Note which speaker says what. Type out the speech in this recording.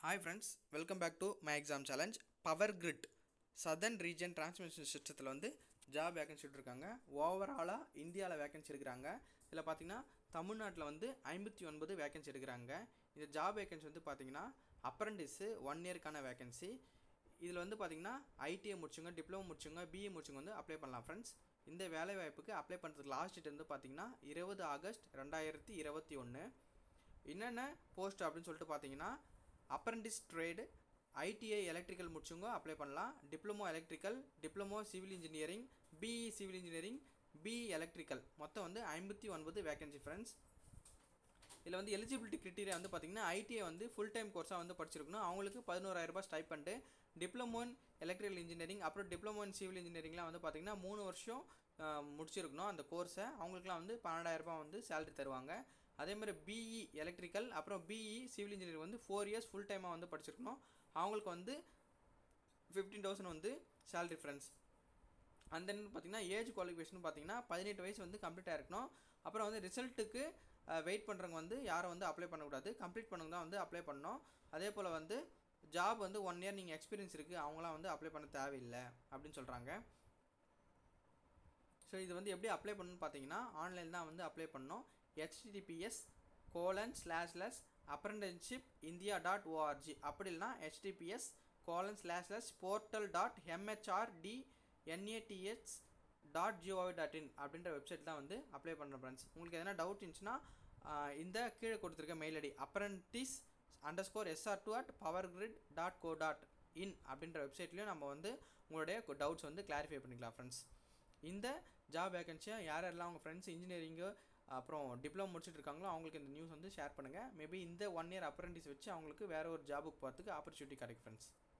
Speaker 1: hi friends welcome back to my exam challenge power grid southern region transmission சிஸ்டத்தில் வந்து job vacancy விட்டுருக்காங்க ஓவராலாக இந்தியாவில் வேகன்சி எடுக்கிறாங்க இதில் பார்த்தீங்கன்னா தமிழ்நாட்டில் வந்து ஐம்பத்தி ஒன்பது வேகன்சி எடுக்கிறாங்க இந்த ஜாப் வேகன்சி வந்து பார்த்தீங்கன்னா அப்ரண்டிஸு ஒன் இயர்க்கான வேகன்சி இதில் வந்து பார்த்தீங்கன்னா ஐடிஐ முடிச்சுங்க டிப்ளமோ முடிச்சுங்க பிஏ முடிச்சுங்க வந்து அப்ளை பண்ணலாம் ஃப்ரெண்ட்ஸ் இந்த வேலை வாய்ப்புக்கு அப்ளை பண்ணுறதுக்கு லாஸ்ட் டேட் வந்து பார்த்தீங்கன்னா இருபது ஆகஸ்ட் ரெண்டாயிரத்தி இருபத்தி ஒன்று என்னென்ன போஸ்ட் அப்படின்னு சொல்லிட்டு பார்த்தீங்கன்னா அப்ரண்டிஸ் ட்ரேடு ஐடிஐ எலக்ட்ரிக்கல் முடிச்சவங்க அப்ளை பண்ணலாம் diploma electrical diploma civil engineering BE civil engineering BE electrical மொத்தம் வந்து ஐம்பத்தி ஒன்பது வேகன்சி ஃப்ரெண்ட்ஸ் இதில் வந்து எலிஜிபிலிட்டி கிரிட்டீரியா வந்து பார்த்தீங்கன்னா ஐடிஐ வந்து ஃபுல் டைம் கோர்ஸாக வந்து படிச்சிருக்கணும் அவங்களுக்கு பதினோராயிரரூபா stipend diploma in electrical engineering அப்புறம் டிப்ளமோ இன் சிவில் இன்ஜினியரிங்லாம் வந்து பார்த்தீங்கன்னா மூணு வருஷம் ஆஹ், முடிச்சிருக்கணும் அந்த கோர்ஸை அவங்களுக்குலாம் வந்து பன்னெண்டாயிரரூபா வந்து சேலரி தருவாங்க அதே மாதிரி பிஇ எலக்ட்ரிக்கல் அப்புறம் பிஇ சிவில் இன்ஜினியரிங் வந்து ஃபோர் இயர்ஸ் ஃபுல் டைமாக வந்து படிச்சிருக்கணும் அவங்களுக்கு வந்து ஃபிஃப்டீன் தௌசண்ட் வந்து சேலரி ஃப்ரெண்ட்ஸ் அந்த பார்த்தீங்கன்னா ஏஜ் குவாலிஃபிகேஷன் பார்த்தீங்கன்னா பதினெட்டு வயசு வந்து கம்ப்ளீட் ஆயிருக்கணும் அப்புறம் வந்து ரிசல்ட்டுக்கு வெயிட் பண்ணுறவங்க வந்து யாரும் வந்து அப்ளை பண்ணக்கூடாது கம்ப்ளீட் பண்ணவங்க தான் வந்து அப்ளை பண்ணணும் அதே போல் வந்து ஜாப் வந்து ஒன் இயர் நீங்கள் எக்ஸ்பீரியன்ஸ் இருக்குது அவங்களாம் வந்து அப்ளை பண்ண தேவையில்லை அப்படின்னு சொல்கிறாங்க ஸோ இது வந்து எப்படி அப்ளை பண்ணணும்னு பார்த்தீங்கன்னா ஆன்லைன் தான் வந்து அப்ளை பண்ணணும் HTTPS colon slash slash apprenticeship India dot ORG அப்படி இல்லைனா HTTPS colon slash slash portal dot MHRD NATS dot GOV dot in அப்படின்ற வெப்சைட் தான் வந்து அப்ளை பண்ணுறேன் ஃப்ரெண்ட்ஸ் உங்களுக்கு எதனா டவுட் இருந்துச்சுன்னா ஆஹ், இந்த கீழே கொடுத்துருக்க mail ID apprentice underscore SR two at power grid dot co dot in அப்படின்ற வெப்சைட்லேயும் நம்ம வந்து உங்களுடைய டவுட்ஸ் வந்து கிளாரிஃபை பண்ணிக்கலாம் ஃப்ரெண்ட்ஸ் இந்த ஜாப் வேகன்சியை யார் யாரெல்லாம் அவங்க ஃப்ரெண்ட்ஸ் இன்ஜினியரிங்கு அப்புறம் டிப்ளமோ முடிச்சுட்டு இருக்காங்களோ அவங்களுக்கு இந்த நியூஸ் வந்து ஷேர் பண்ணுங்கள் மேபி இந்த ஒன் இயர் அப்ரண்டிஸ் வச்சு அவங்களுக்கு வேறு ஒரு ஜாபுக்கு போகிறதுக்கு ஆப்பர்ச்சுனிட்டி கிடைக்கும் ஃப்ரெண்ட்ஸ்